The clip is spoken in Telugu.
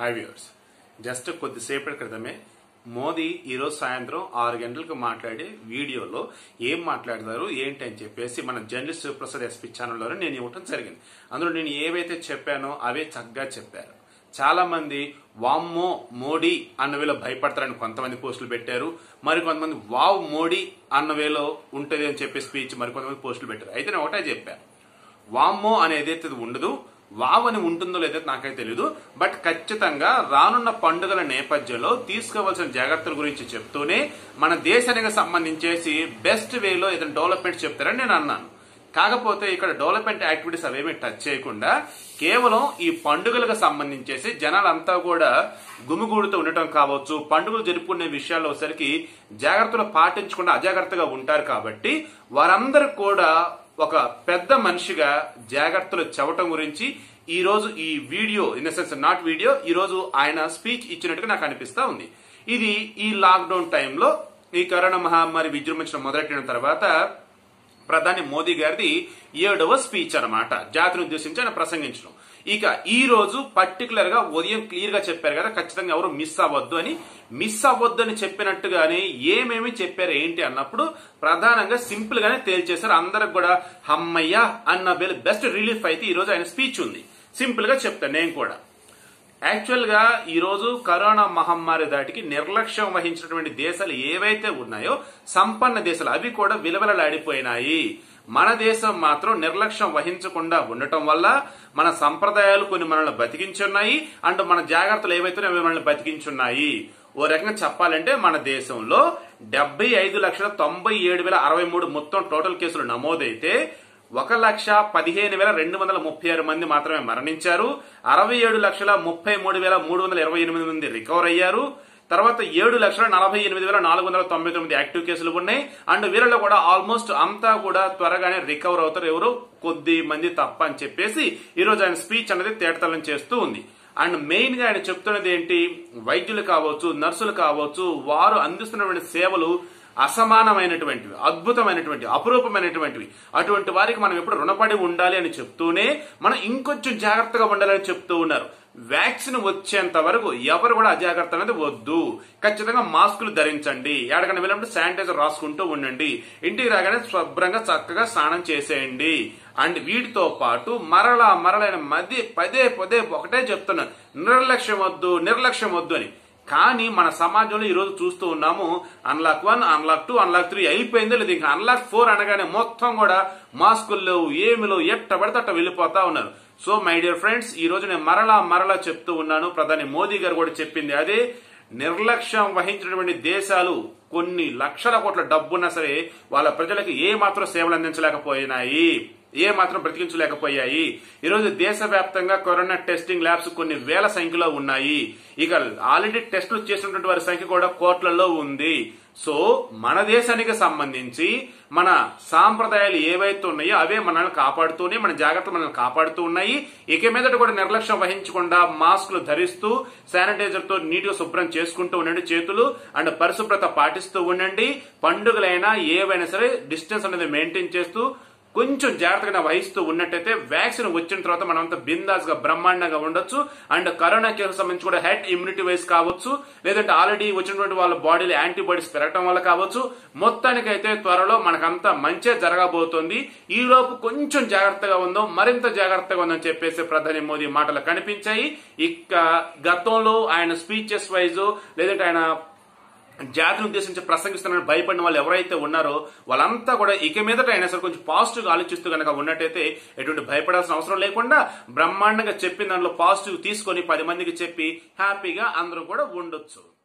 హాయ్ వ్యూవర్స్ జస్ట్ కొద్దిసేపటి క్రితమే మోదీ ఈరోజు సాయంత్రం ఆరు గంటలకు మాట్లాడే వీడియోలో ఏం మాట్లాడతారు ఏంటి అని చెప్పేసి మన జర్నలిస్ట్ శివప్రసాద్ ఎస్పీ ఛానల్లోనే నేను ఇవ్వటం జరిగింది అందులో నేను ఏవైతే చెప్పానో అవే చక్కగా చెప్పారు చాలా మంది వామ్మో మోడీ అన్న వేలో భయపడతారని కొంతమంది పోస్టులు పెట్టారు మరి కొంతమంది వావ్ మోడీ అన్న వేలో ఉంటుంది అని చెప్పే స్పీచ్ మరి కొంతమంది పోస్టులు పెట్టారు అయితే నేను ఒకటే చెప్పాను వామ్మో అనేది అయితే ఉండదు వావ్ అని ఉంటుందో లేదో నాకైతే తెలియదు బట్ ఖచ్చితంగా రానున్న పండుగల నేపథ్యంలో తీసుకోవాల్సిన జాగ్రత్తల గురించి చెప్తూనే మన దేశానికి సంబంధించేసి బెస్ట్ వేలో ఏదైనా డెవలప్మెంట్ చెప్తారని నేను అన్నాను కాకపోతే ఇక్కడ డెవలప్మెంట్ యాక్టివిటీస్ అవేమీ టచ్ చేయకుండా కేవలం ఈ పండుగలకు సంబంధించేసి జనాలంతా కూడా గుమిగూడుతూ ఉండటం కావచ్చు పండుగలు జరుపుకునే విషయాల్లో వచ్చరికి జాగ్రత్తలు పాటించకుండా అజాగ్రత్తగా ఉంటారు కాబట్టి వారందరూ కూడా ఒక పెద్ద మనిషిగా జాగ్రత్తలు చెప్పటం గురించి ఈ రోజు ఈ video in the sense not video ఈ రోజు ఆయన స్పీచ్ ఇచ్చినట్టుగా నాకు అనిపిస్తా ఉంది ఇది ఈ లాక్డౌన్ టైంలో ఈ కరోనా మహమ్మారి విజృంభించిన మొదలెట్టిన తర్వాత ప్రధాని మోదీ గారిది ఏడవ స్పీచ్ అన్నమాట జాతిని ఉద్దేశించి ఆయన ప్రసంగించడం ఇక ఈ రోజు పర్టికులర్ గా ఉదయం క్లియర్ గా చెప్పారు కదా ఖచ్చితంగా ఎవరు మిస్ అవ్వద్దు అని మిస్ అవ్వద్దు అని చెప్పినట్టుగానే ఏమేమి చెప్పారు ఏంటి అన్నప్పుడు ప్రధానంగా సింపుల్ గానే తేల్చేశారు అందరికి కూడా హమ్మయ్య అన్న బెస్ట్ రిలీఫ్ అయితే ఈ రోజు ఆయన స్పీచ్ ఉంది సింపుల్ గా చెప్తాను నేను కూడా యాక్చువల్ గా ఈ రోజు కరోనా మహమ్మారి దాటికి నిర్లక్ష్యం వహించినటువంటి దేశాలు ఏవైతే ఉన్నాయో సంపన్న దేశాలు అవి కూడా విలవలలాడిపోయినాయి మన దేశం మాత్రం నిర్లక్ష్యం వహించకుండా ఉండటం వల్ల మన సంప్రదాయాలు కొన్ని మనల్ని బతికించున్నాయి అండ్ మన జాగ్రత్తలు ఏవైతే అవి మనల్ని బతికించున్నాయి ఓ రకంగా చెప్పాలంటే మన దేశంలో డెబ్బై ఐదు లక్షల తొంభై ఏడు వేల అరవై మూడు మొత్తం టోటల్ కేసులు నమోదైతే ఒక లక్ష పదిహేను వేల రెండు వందల ముప్పై ఆరు మంది మాత్రమే మరణించారు అరవై ఏడు లక్షల ముప్పై మూడు వేల మూడు వందల ఇరవై ఎనిమిది మంది రికవర్ అయ్యారు తర్వాత ఏడు లక్షల నలభై ఎనిమిది వేల నాలుగు వందల తొంభై తొమ్మిది యాక్టివ్ కేసులు ఉన్నాయి అండ్ వీళ్ళలో కూడా ఆల్మోస్ట్ అంతా కూడా త్వరగానే రికవర్ అవుతారు ఎవరు కొద్ది మంది తప్ప అని చెప్పేసి ఈ రోజు ఆయన స్పీచ్ అనేది తేటతలం చేస్తూ ఉంది అండ్ మెయిన్ గా ఆయన చెప్తున్నది ఏంటి వైద్యులు కావచ్చు నర్సులు కావచ్చు వారు అందిస్తున్నటువంటి సేవలు అసమానమైనటువంటివి అద్భుతమైనటువంటి అపురూపమైనటువంటివి అటువంటి వారికి మనం ఎప్పుడు రుణపడి ఉండాలి అని చెప్తూనే మనం ఇంకొంచెం జాగ్రత్తగా ఉండాలని చెప్తూ ఉన్నారు వ్యాక్సిన్ వచ్చేంత వరకు ఎవరు కూడా అజాగ్రత్త అనేది వద్దు ఖచ్చితంగా మాస్కులు ధరించండి ఎక్కడికైనా వెళ్ళినప్పుడు శానిటైజర్ రాసుకుంటూ ఉండండి ఇంటికి రాగానే శుభ్రంగా చక్కగా స్నానం చేసేయండి అండ్ వీటితో పాటు మరలా మరలైన మధ్య పదే పదే ఒకటే చెప్తున్నాను నిర్లక్ష్యం వద్దు నిర్లక్ష్యం వద్దు అని కానీ మన సమాజంలో ఈ రోజు చూస్తూ ఉన్నాము unlock one unlock two unlock three అయిపోయిందో లేదు ఇంకా అన్లాక్ ఫోర్ అనగానే మొత్తం కూడా మాస్కులు లేవు ఏమి లేవు ఎట్ట పడితే అట్ట వెళ్ళిపోతా ఉన్నారు సో మై డియర్ ఫ్రెండ్స్ ఈ రోజు నేను మరలా మరలా చెప్తూ ఉన్నాను ప్రధాని మోదీ గారు కూడా చెప్పింది అదే నిర్లక్ష్యం వహించినటువంటి దేశాలు కొన్ని లక్షల కోట్ల డబ్బున్నా సరే వాళ్ళ ప్రజలకు ఏ మాత్రం సేవలు అందించలేకపోయినాయి ఏ మాత్రం బ్రతికించలేకపోయాయి ఈరోజు దేశవ్యాప్తంగా కరోనా టెస్టింగ్ ల్యాబ్స్ కొన్ని వేల సంఖ్యలో ఉన్నాయి ఇక ఆల్రెడీ టెస్టులు చేసినటువంటి వారి సంఖ్య కూడా కోట్లలో ఉంది సో మన దేశానికి సంబంధించి మన సాంప్రదాయాలు ఏవైతే ఉన్నాయో అవే మనల్ని కాపాడుతూనే మన జాగ్రత్తలు మనల్ని కాపాడుతూ ఉన్నాయి ఇక మీదట కూడా నిర్లక్ష్యం వహించకుండా మాస్కులు ధరిస్తూ శానిటైజర్ తో నీటిగా శుభ్రం చేసుకుంటూ ఉండండి చేతులు అండ్ పరిశుభ్రత పాటిస్తూ ఉండండి పండుగలైనా ఏవైనా సరే డిస్టెన్స్ అనేది మెయింటైన్ చేస్తూ కొంచెం జాగ్రత్తగా వహిస్తూ ఉన్నట్టయితే వ్యాక్సిన్ వచ్చిన తర్వాత మనం అంతా బిందాస్ గా బ్రహ్మాండంగా ఉండొచ్చు అండ్ కరోనా కేసు సంబంధించి కూడా హెడ్ ఇమ్యూనిటీ వైజ్ కావచ్చు లేదంటే ఆల్రెడీ వచ్చినటువంటి వాళ్ళ బాడీలో యాంటీబాడీస్ పెరగటం వల్ల కావచ్చు మొత్తానికైతే త్వరలో మనకంతా మంచే జరగబోతోంది ఈ లోపు కొంచెం జాగ్రత్తగా ఉందో మరింత జాగ్రత్తగా ఉందని చెప్పేసి ప్రధాని మోదీ మాటలు కనిపించాయి ఇక గతంలో ఆయన స్పీచెస్ వైజ్ లేదంటే ఆయన జాతిని ఉద్దేశించి ప్రసంగిస్తున్నారని భయపడిన వాళ్ళు ఎవరైతే ఉన్నారో వాళ్ళంతా కూడా ఇక మీదట అయినా సరే కొంచెం పాజిటివ్ గా ఆలోచిస్తూ కనుక ఉన్నట్టయితే ఎటువంటి భయపడాల్సిన అవసరం లేకుండా బ్రహ్మాండంగా చెప్పిన దాంట్లో పాజిటివ్ తీసుకొని పది మందికి చెప్పి హ్యాపీగా అందరూ కూడా ఉండొచ్చు